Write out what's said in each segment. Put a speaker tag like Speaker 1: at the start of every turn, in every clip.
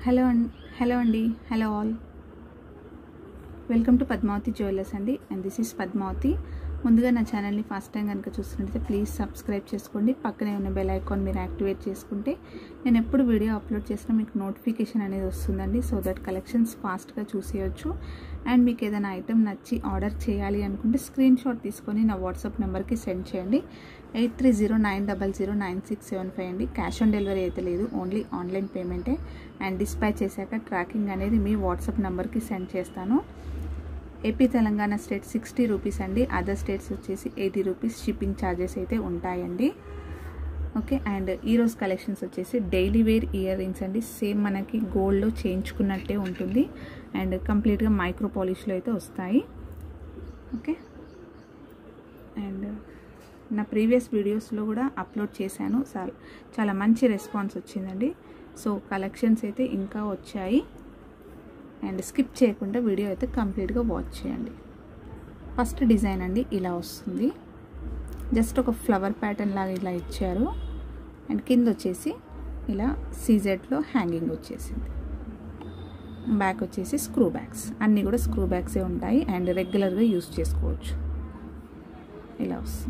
Speaker 1: hello అండి hello అండి hello all welcome to Padmavathi jewellers అండి అండ్ దిస్ ఈస్ పద్మావతి ముందుగా నా ఛానల్ని ఫస్ట్ టైం కనుక చూస్తున్నట్లయితే ప్లీజ్ సబ్స్క్రైబ్ చేసుకోండి పక్కనే ఉన్న బెల్ ఐకాన్ మీరు యాక్టివేట్ చేసుకుంటే నేను ఎప్పుడు వీడియో అప్లోడ్ చేసినా మీకు నోటిఫికేషన్ అనేది వస్తుందండి సో దట్ కలెక్షన్స్ ఫాస్ట్గా చూసేయచ్చు అండ్ మీకు ఏదైనా ఐటెం నచ్చి ఆర్డర్ చేయాలి అనుకుంటే స్క్రీన్ షాట్ తీసుకొని నా వాట్సాప్ నెంబర్కి సెండ్ చేయండి eight three zero nine double zero nine six seven five అండి క్యాష్ ఆన్ డెలివరీ అయితే లేదు ఓన్లీ ఆన్లైన్ పేమెంటే అండ్ డిస్పాచ్ చేశాక ట్రాకింగ్ అనేది మీ వాట్సాప్ నెంబర్కి సెండ్ చేస్తాను AP Telangana state sixty rupees అండి అదర్ స్టేట్స్ వచ్చేసి ఎయిటీ రూపీస్ షిప్పింగ్ ఛార్జెస్ అయితే ఉంటాయండి ఓకే అండ్ ఈరోజు కలెక్షన్స్ వచ్చేసి డైలీ వేర్ ఇయర్ రింగ్స్ అండి సేమ్ మనకి గోల్డ్లో చేయించుకున్నట్టే ఉంటుంది అండ్ కంప్లీట్గా మైక్రో పాలిష్లో అయితే వస్తాయి ఓకే అండ్ నా ప్రీవియస్ వీడియోస్లో కూడా అప్లోడ్ చేశాను చాలా మంచి రెస్పాన్స్ వచ్చిందండి సో కలెక్షన్స్ అయితే ఇంకా వచ్చాయి అండ్ స్కిప్ చేయకుండా వీడియో అయితే కంప్లీట్గా వాచ్ చేయండి ఫస్ట్ డిజైన్ అండి ఇలా వస్తుంది జస్ట్ ఒక ఫ్లవర్ ప్యాటర్న్ లాగా ఇలా ఇచ్చారు అండ్ కింద వచ్చేసి ఇలా సీజెడ్లో హ్యాంగింగ్ వచ్చేసింది బ్యాక్ వచ్చేసి స్క్రూ బ్యాగ్స్ అన్నీ కూడా స్క్రూ బ్యాగ్సే ఉంటాయి అండ్ రెగ్యులర్గా యూస్ చేసుకోవచ్చు ఇలా వస్తుంది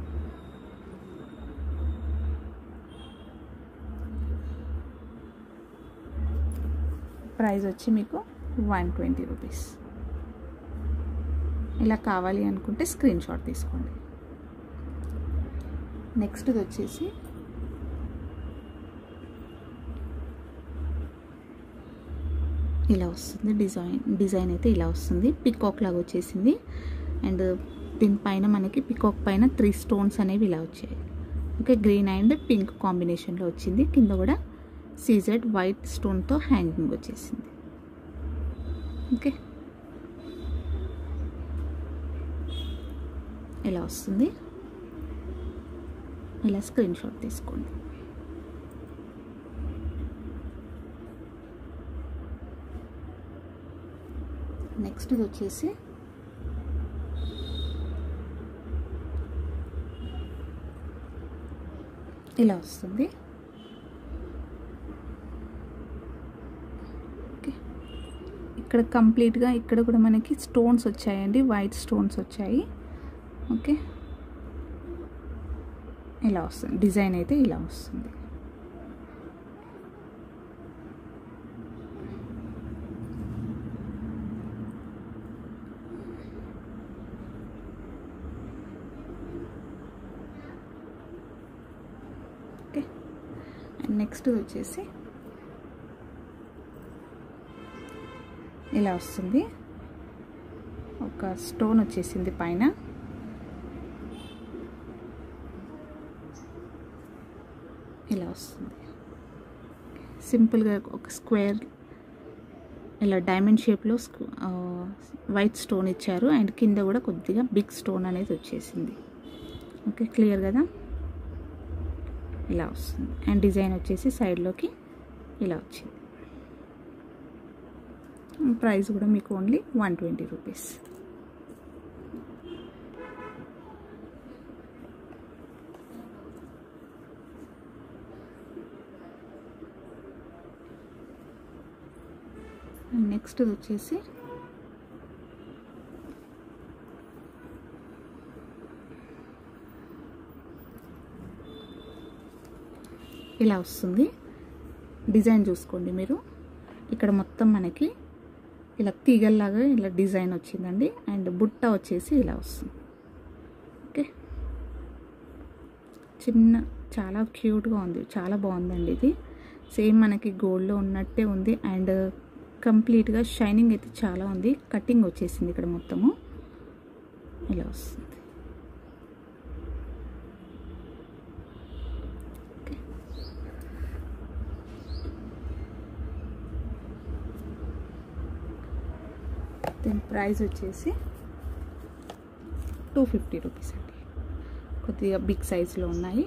Speaker 1: ప్రైస్ వచ్చి మీకు వన్ ట్వంటీ రూపీస్ ఇలా కావాలి అనుకుంటే స్క్రీన్ షాట్ తీసుకోండి నెక్స్ట్ది వచ్చేసి ఇలా వస్తుంది డిజైన్ డిజైన్ అయితే ఇలా వస్తుంది పికాక్ లాగా వచ్చేసింది అండ్ దీనిపైన మనకి పికాక్ పైన త్రీ స్టోన్స్ అనేవి ఇలా వచ్చాయి ఓకే గ్రీన్ అండ్ పింక్ కాంబినేషన్లో వచ్చింది కింద కూడా సీజెడ్ వైట్ స్టోన్తో హ్యాంగింగ్ వచ్చేసింది ఓకే ఇలా వస్తుంది ఇలా స్క్రీన్ షాట్ తీసుకోండి నెక్స్ట్ ఇది వచ్చేసి ఇలా వస్తుంది ఓకే ఇక్కడ కంప్లీట్గా ఇక్కడ కూడా మనకి స్టోన్స్ వచ్చాయండి వైట్ స్టోన్స్ వచ్చాయి ఓకే ఇలా వస్తుంది డిజైన్ అయితే ఇలా వస్తుంది ఓకే అండ్ నెక్స్ట్ వచ్చేసి ఇలా వస్తుంది ఒక స్టోన్ వచ్చేసింది పైన ఇలా వస్తుంది సింపుల్గా ఒక స్క్వేర్ ఇలా డైమండ్ షేప్లో వైట్ స్టోన్ ఇచ్చారు అండ్ కింద కూడా కొద్దిగా బిగ్ స్టోన్ అనేది వచ్చేసింది ఓకే క్లియర్ కదా ఇలా వస్తుంది అండ్ డిజైన్ వచ్చేసి సైడ్లోకి ఇలా వచ్చింది ప్రైస్ కూడా మీకు only one twenty rupees next వచ్చేసి ఇలా వస్తుంది డిజైన్ చూసుకోండి మీరు ఇక్కడ మొత్తం మనకి ఇలా తీగల్లాగా ఇలా డిజైన్ వచ్చిందండి అండ్ బుట్ట వచ్చేసి ఇలా వస్తుంది ఓకే చిన్న చాలా క్యూట్గా ఉంది చాలా బాగుందండి ఇది సేమ్ మనకి గోల్డ్లో ఉన్నట్టే ఉంది అండ్ కంప్లీట్గా షైనింగ్ అయితే చాలా ఉంది కటింగ్ వచ్చేసింది ఇక్కడ మొత్తము ఇలా వస్తుంది దీని ప్రైస్ వచ్చేసి టూ ఫిఫ్టీ రూపీస్ అండి కొద్దిగా బిగ్ సైజులో ఉన్నాయి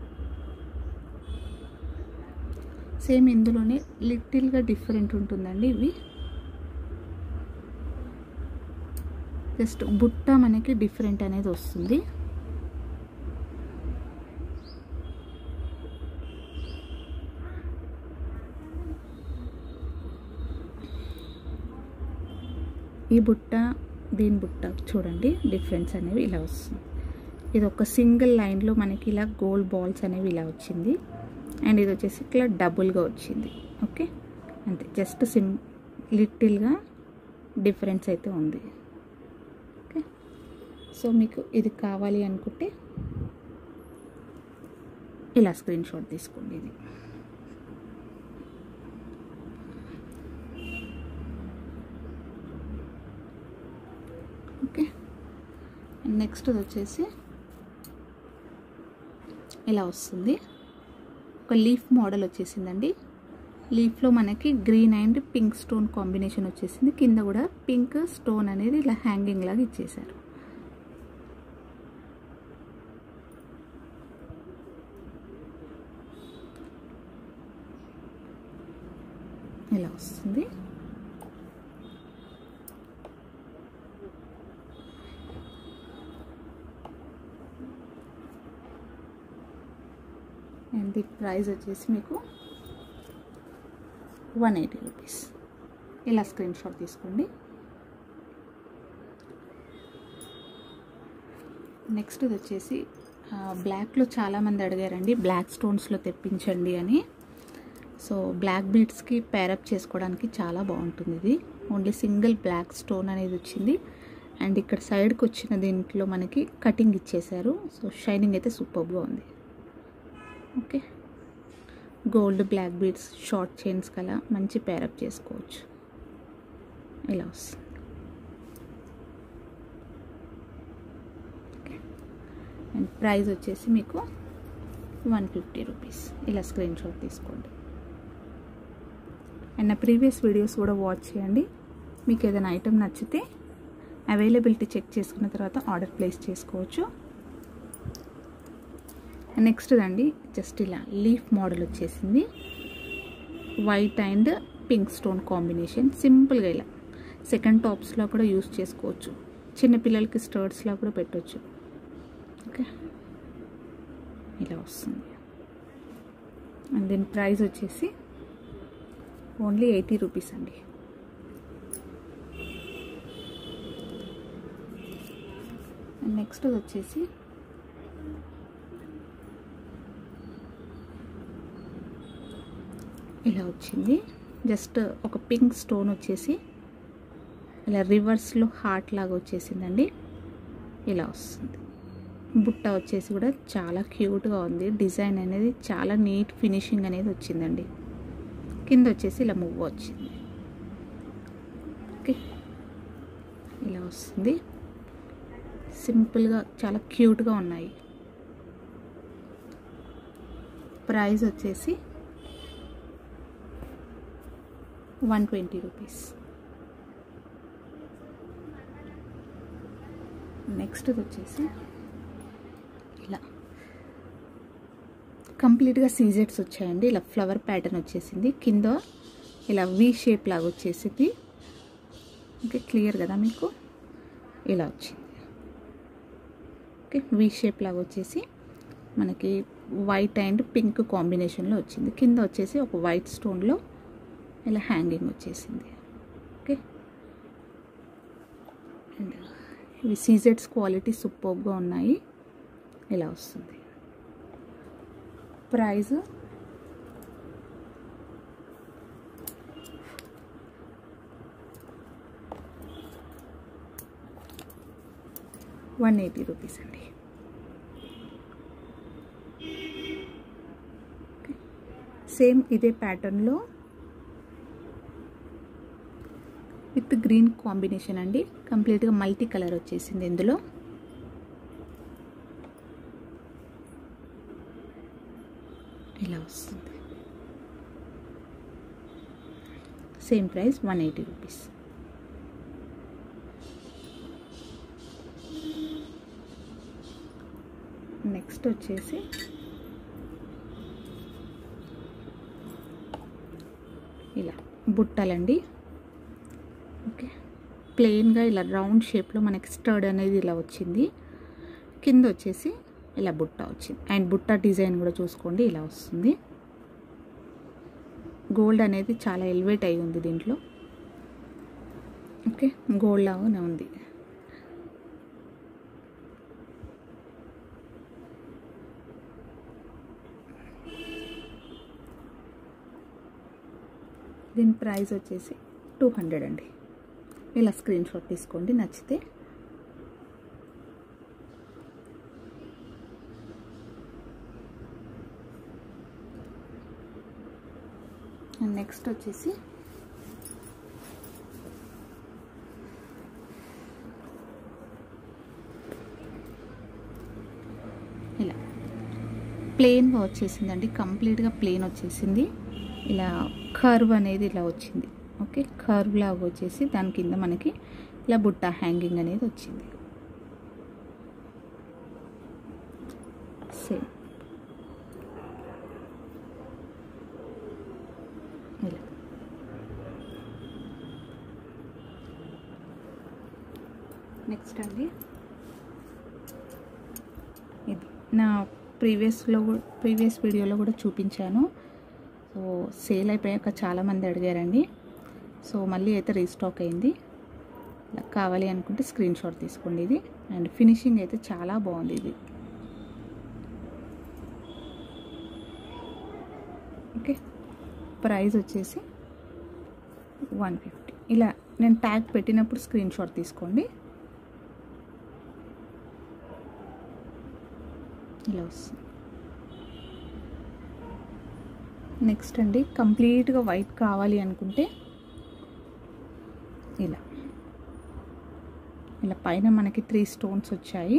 Speaker 1: సేమ్ ఇందులోనే లిటిల్గా డిఫరెంట్ ఉంటుందండి ఇవి జస్ట్ బుట్ట మనకి డిఫరెంట్ అనేది వస్తుంది ఈ బుట్ట దీని బుట్ట చూడండి డిఫరెన్స్ అనేవి ఇలా వస్తుంది ఇది ఒక సింగిల్ లైన్లో మనకి ఇలా గోల్డ్ బాల్స్ అనేవి ఇలా వచ్చింది అండ్ ఇది వచ్చేసి ఇట్లా డబుల్గా వచ్చింది ఓకే అంతే జస్ట్ సిమ్ లిటిల్గా డిఫరెన్స్ అయితే ఉంది ఓకే సో మీకు ఇది కావాలి అనుకుంటే ఇలా స్క్రీన్ షాట్ తీసుకోండి ఇది ఓకే నెక్స్ట్ వచ్చేసి ఇలా వస్తుంది ఒక లీఫ్ మోడల్ వచ్చేసిందండి లీఫ్లో మనకి green and pink stone combination వచ్చేసింది కింద కూడా పింక్ స్టోన్ అనేది ఇలా హ్యాంగింగ్ లాగా ఇచ్చేసారు ఇలా వస్తుంది అండ్ ది ప్రైస్ వచ్చేసి మీకు వన్ ఎయిటీ రూపీస్ ఇలా స్క్రీన్ షాట్ తీసుకోండి నెక్స్ట్ ఇది వచ్చేసి బ్లాక్లో చాలామంది అడిగారండి బ్లాక్ స్టోన్స్లో తెప్పించండి అని సో బ్లాక్ బీడ్స్కి పేరప్ చేసుకోవడానికి చాలా బాగుంటుంది ఇది ఓన్లీ సింగిల్ బ్లాక్ స్టోన్ అనేది వచ్చింది అండ్ ఇక్కడ సైడ్కి వచ్చిన దీంట్లో మనకి కటింగ్ ఇచ్చేసారు సో షైనింగ్ అయితే సూపర్గా ఉంది okay gold black beads short chains కలా మంచి పేరప్ చేసుకోవచ్చు ఇలా వస్తుంది ఓకే అండ్ ప్రైస్ వచ్చేసి మీకు వన్ ఫిఫ్టీ రూపీస్ ఇలా స్క్రీన్ షాట్ తీసుకోండి అండ్ నా ప్రీవియస్ వీడియోస్ కూడా వాచ్ చేయండి మీకు ఏదైనా ఐటెం నచ్చితే అవైలబిలిటీ చెక్ చేసుకున్న తర్వాత ఆర్డర్ ప్లేస్ చేసుకోవచ్చు నెక్స్ట్ అండి జస్ట్ ఇలా లీఫ్ మోడల్ వచ్చేసింది white and pink stone combination సింపుల్గా ఇలా సెకండ్ టాప్స్లో కూడా యూస్ చేసుకోవచ్చు చిన్నపిల్లలకి స్టర్ట్స్లో కూడా పెట్టవచ్చు ఓకే ఇలా వస్తుంది అండ్ దీని ప్రైస్ వచ్చేసి ఓన్లీ ఎయిటీ రూపీస్ అండి నెక్స్ట్ వచ్చేసి ఇలా వచ్చింది జస్ట్ ఒక పింక్ స్టోన్ వచ్చేసి ఇలా రివర్స్లో హార్ట్ లాగా వచ్చేసిందండి ఇలా వస్తుంది బుట్ట వచ్చేసి కూడా చాలా క్యూట్గా ఉంది డిజైన్ అనేది చాలా నీట్ ఫినిషింగ్ అనేది వచ్చిందండి కింద వచ్చేసి ఇలా మువ్వ వచ్చింది ఓకే ఇలా వస్తుంది సింపుల్గా చాలా క్యూట్గా ఉన్నాయి ప్రైస్ వచ్చేసి వన్ ట్వంటీ రూపీస్ నెక్స్ట్ వచ్చేసి ఇలా కంప్లీట్గా సీజెట్స్ వచ్చాయండి ఇలా ఫ్లవర్ ప్యాటర్న్ వచ్చేసింది కింద ఇలా వి షేప్ లాగా వచ్చేసింది ఓకే క్లియర్ కదా మీకు ఇలా వచ్చింది ఓకే వి షేప్ లాగా వచ్చేసి మనకి వైట్ అండ్ పింక్ కాంబినేషన్లో వచ్చింది కింద వచ్చేసి ఒక వైట్ స్టోన్లో ఇలా హ్యాంగింగ్ వచ్చేసింది ఓకే అండ్ ఇవి సీజెట్స్ క్వాలిటీ సూపర్గా ఉన్నాయి ఇలా వస్తుంది ప్రైస్ వన్ ఎయిటీ రూపీస్ అండి సేమ్ ఇదే ప్యాటర్న్లో విత్ గ్రీన్ కాంబినేషన్ అండి కంప్లీట్గా మల్టీ కలర్ వచ్చేసింది ఇందులో ఇలా వస్తుంది same price one eighty rupees next వచ్చేసి ఇలా బుట్టలండి ఓకే ప్లెయిన్గా ఇలా రౌండ్ షేప్లో మనకి స్టర్డ్ అనేది ఇలా వచ్చింది కింద వచ్చేసి ఇలా బుట్ట వచ్చింది అండ్ బుట్ట డిజైన్ కూడా చూసుకోండి ఇలా వస్తుంది గోల్డ్ అనేది చాలా ఎలివేట్ అయి ఉంది దీంట్లో ఓకే ఓకే గోల్డ్ లాగానే ఉంది దీని ప్రైస్ వచ్చేసి టూ హండ్రెడ్ అండి ఇలా స్క్రీన్ షాట్ తీసుకోండి నచ్చితే నెక్స్ట్ వచ్చేసి ఇలా ప్లెయిన్గా వచ్చేసిందండి కంప్లీట్గా ప్లెయిన్ వచ్చేసింది ఇలా కర్వ్ అనేది ఇలా వచ్చింది ఓకే కర్వ్ లాగా వచ్చేసి దాని కింద మనకి ఇలా బుట్ట హ్యాంగింగ్ అనేది వచ్చింది సేమ్ ఇలా నెక్స్ట్ అండి ఇది నా ప్రీవియస్లో ప్రీవియస్ వీడియోలో కూడా చూపించాను సో సేల్ అయిపోయాక చాలామంది అడిగారండి సో మళ్ళీ అయితే రీస్టాక్ అయింది ఇలా కావాలి అనుకుంటే స్క్రీన్ షాట్ తీసుకోండి ఇది అండ్ ఫినిషింగ్ అయితే చాలా బాగుంది ఇది ఓకే ప్రైస్ వచ్చేసి వన్ ఫిఫ్టీ ఇలా నేను ట్యాగ్ పెట్టినప్పుడు స్క్రీన్ షాట్ తీసుకోండి ఇలా వస్తుంది నెక్స్ట్ అండి కంప్లీట్గా వైట్ కావాలి అనుకుంటే ఇలా ఇలా పైన మనకి త్రీ స్టోన్స్ వచ్చాయి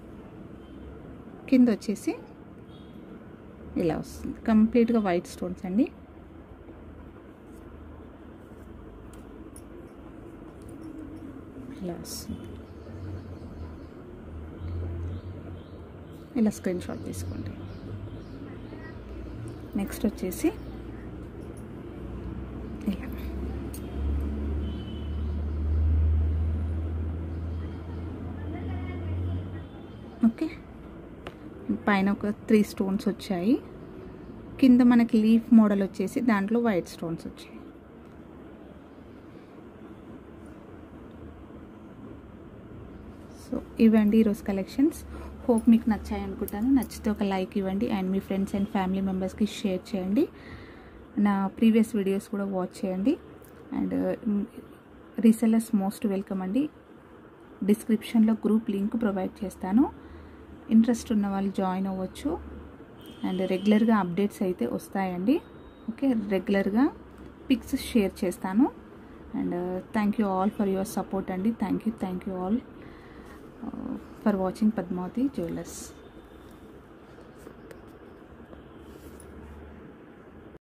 Speaker 1: కింద వచ్చేసి ఇలా వస్తుంది కంప్లీట్గా వైట్ స్టోన్స్ అండి ఇలా వస్తుంది ఇలా స్క్రీన్ షాట్ తీసుకోండి నెక్స్ట్ వచ్చేసి ఇలా ఓకే పైన ఒక త్రీ స్టోన్స్ వచ్చాయి కింద మనకి లీఫ్ మోడల్ వచ్చేసి దాంట్లో వైట్ స్టోన్స్ వచ్చాయి సో ఇవండి ఈరోజు కలెక్షన్స్ హోప్ మీకు నచ్చాయి అనుకుంటాను నచ్చితే ఒక లైక్ ఇవ్వండి అండ్ మీ ఫ్రెండ్స్ అండ్ ఫ్యామిలీ మెంబర్స్కి షేర్ చేయండి నా ప్రీవియస్ వీడియోస్ కూడా వాచ్ చేయండి అండ్ రీసెల్లర్స్ మోస్ట్ వెల్కమ్ అండి డిస్క్రిప్షన్లో గ్రూప్ లింక్ ప్రొవైడ్ చేస్తాను ఇంట్రెస్ట్ ఉన్న వాళ్ళు జాయిన్ అవ్వచ్చు అండ్ రెగ్యులర్గా అప్డేట్స్ అయితే వస్తాయండి ఓకే రెగ్యులర్గా పిక్స్ షేర్ చేస్తాను and thank you all for your support అండి thank you thank you all for watching Padmavati jewellers